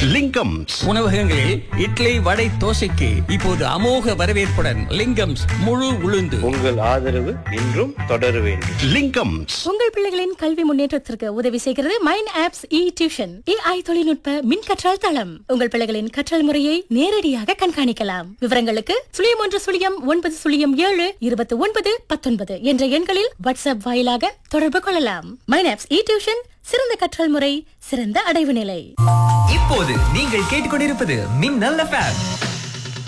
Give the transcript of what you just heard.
லிங்கம்ஸ் உணவகங்களில் இட்லி வடை தோசைக்கு இப்போது அமோக வரவேற்புடன் லிங்கம்ஸ் முழு உளுந்து உங்கள் ஆதரவு இன்றும் தொடர வேண்டும் லிங்கம்ஸ் உங்கள் பிள்ளைகளின் கல்வி முன்னேற்றத்திற்கு உதவி செய்கிறது மைன் ஆப்ஸ் இ டியூஷன் ஏஐ தொழில்நுட்ப மின் கற்றல் தளம் உங்கள் பிள்ளைகளின் கற்றல் முறையை நேரடியாக கண்காணிக்கலாம் விவரங்களுக்கு சுழியம் ஒன்று சுழியம் ஒன்பது சுழியம் ஏழு இருபத்தி ஒன்பது பத்தொன்பது என்ற எண்களில் வாட்ஸ்அப் வாயிலாக தொடர்பு கொள்ளலாம் மைன் ஆப்ஸ் இ டியூஷன் சிறந்த கற்றல் முறை சிறந்த அடைவு நிலை இப்போது நீங்கள் கேட்டுக்கொண்டிருப்பது மின்னல் எஃப்எம்